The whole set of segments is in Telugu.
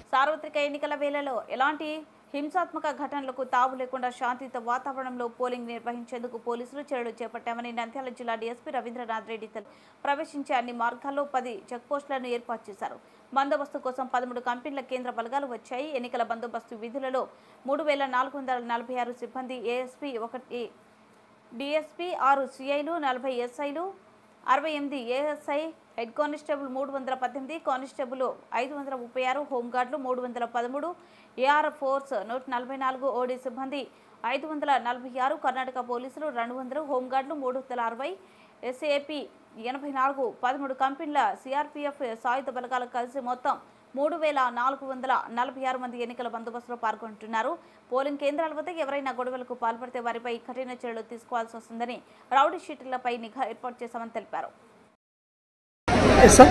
సార్వత్రిక ఎన్నికల వేళలో ఎలాంటి హింసాత్మక ఘటనలకు తావు లేకుండా శాంతియుత వాతావరణంలో పోలింగ్ నిర్వహించేందుకు పోలీసులు చర్యలు చేపట్టామని నంద్యాల జిల్లా డీఎస్పీ రవీంద్రనాథ్ రెడ్డి తెలు- ప్రవేశించే అన్ని మార్గాల్లో పది చెక్పోస్టులను ఏర్పాటు చేశారు బందోబస్తు కోసం పదమూడు కంపెనీల కేంద్ర బలగాలు వచ్చాయి ఎన్నికల బందోబస్తు విధులలో మూడు వేల నాలుగు వందల నలభై ఆరు సిబ్బంది ఏఎస్పీ ఒకటి డిఎస్పీ ఆరు సిఐలు నలభై ఎస్ఐలు అరవై ఎనిమిది ఏఎస్ఐ హెడ్ కానిస్టేబుల్ మూడు వందల పద్దెనిమిది కానిస్టేబుల్ ఐదు వందల ముప్పై ఆరు హోంగార్డులు మూడు వందల పదమూడు ఏఆర్ ఫోర్స్ నూట నలభై నాలుగు ఓడి సిబ్బంది ఐదు వందల నలభై ఆరు కర్ణాటక పోలీసులు రెండు వందలు హోంగార్డులు మూడు వందల అరవై ఎస్ఏపి ఎనభై నాలుగు పదమూడు కంపెనీల సిఆర్పిఎఫ్ సాయుధ బలగాలు కలిసి మొత్తం మూడు వేల నాలుగు వందల నలభై ఆరు మంది ఎన్నికల బందోబస్తులో పాల్గొంటున్నారు పోలింగ్ కేంద్రాల వద్ద ఎవరైనా గొడవలకు పాల్పడితే వారిపై కఠిన చర్యలు తీసుకోవాల్సి వస్తుందని రౌడీ షీటర్లపై నిఘా ఏర్పాటు చేశామని తెలిపారు సార్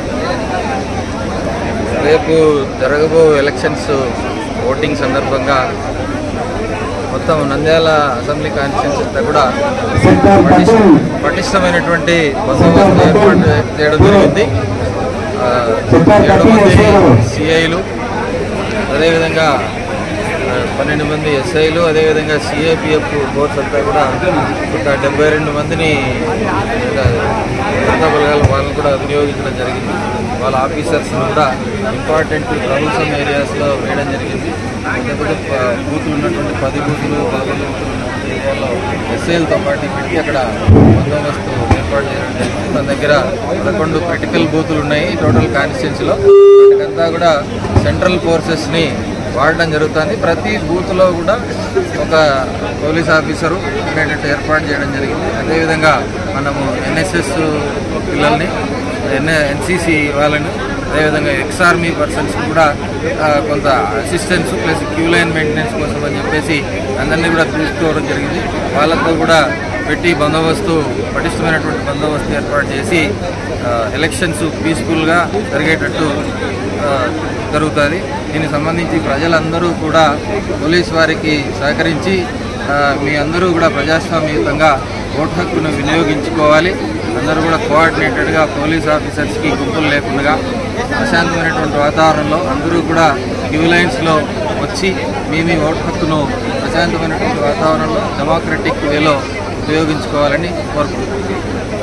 రేపు జరగబో ఎలక్షన్స్ ఓటింగ్ సందర్భంగా మొత్తం నంద్యాల అసెంబ్లీ కాన్స్టిట్యూన్స్ అంతా కూడా పటిష్ట- పటిష్టమైనటువంటి బందోబస్తు ఏర్పాటు చేయడం జరిగింది ఆ, ఏడు మంది సిఐలు అదేవిధంగా ఆ, పన్నెండు మంది ఎస్ఐలు అదేవిధంగా సిఏపిఎఫ్ ఫోర్స్ అంతా కూడా ఒక డెబ్బై రెండు మందిని ఇంకా భద్రతా బలగాల వాళ్ళని కూడా వినియోగించడం జరిగింది వాళ్ళ ఆఫీసర్స్ కూడా ఇంపార్టెంట్ ట్రబుల్సమ్ ఏరియాస్లో వేయడం జరిగింది లేకపోతే ప- బూతులు ఉన్నటువంటి పది బూతులు పదకొండు బూతులు ఉన్నటువంటి ఏరియాలో ఎస్ఐలతో పాటు పెట్టి అక్కడ బందోబస్తు ఏర్పాటు చేయడం జరిగింది మన దగ్గర పదకొండు క్రిటికల్ బూతులు ఉన్నాయి టోటల్ కాన్స్టిట్యున్సీలో వాటికంతా కూడా సెంట్రల్ ఫోర్సెస్ని వాడడం జరుగుతుంది ప్రతి బూత్లో కూడా ఒక పోలీస్ ఆఫీసరు ఉండేటట్టు ఏర్పాటు చేయడం జరిగింది అదేవిధంగా మనము ఎన్ఎస్ఎస్ పిల్లల్ని ఎన్ఏ ఎన్సీసీ వాళ్ళని అదేవిధంగా ఎక్స్ ఆర్మీ పర్సన్స్ కూడా ఆ, కొంత assistance plus queue line maintenance కోసం అని చెప్పేసి అందరినీ కూడా తీసుకోవడం జరిగింది వాళ్ళతో కూడా పెట్టి బందోబస్తు పటిష్టమైనటువంటి బందోబస్తు ఏర్పాటు చేసి ఆ, ఎలక్షన్స్ పీస్ఫుల్గా జరిగేటట్టు ఆ, జరుగుతుంది దీనికి సంబంధించి ప్రజలందరూ కూడా పోలీస్ వారికి సహకరించి ఆ, మీ అందరూ కూడా ప్రజాస్వామ్యయుతంగా ఓటు హక్కును వినియోగించుకోవాలి అందరూ కూడా కోఆర్డినేటెడ్గా పోలీస్ ఆఫీసర్స్కి గుంపులు లేకుండా ప్రశాంతమైనటువంటి వాతావరణంలో అందరూ కూడా క్యూ లైన్స్లో వచ్చి మీ మీ ఓటు హక్కును ప్రశాంతమైనటువంటి వాతావరణంలో డెమోక్రటిక్ వేలో ఉపయోగించుకోవాలని కోరుకుంటున్నాను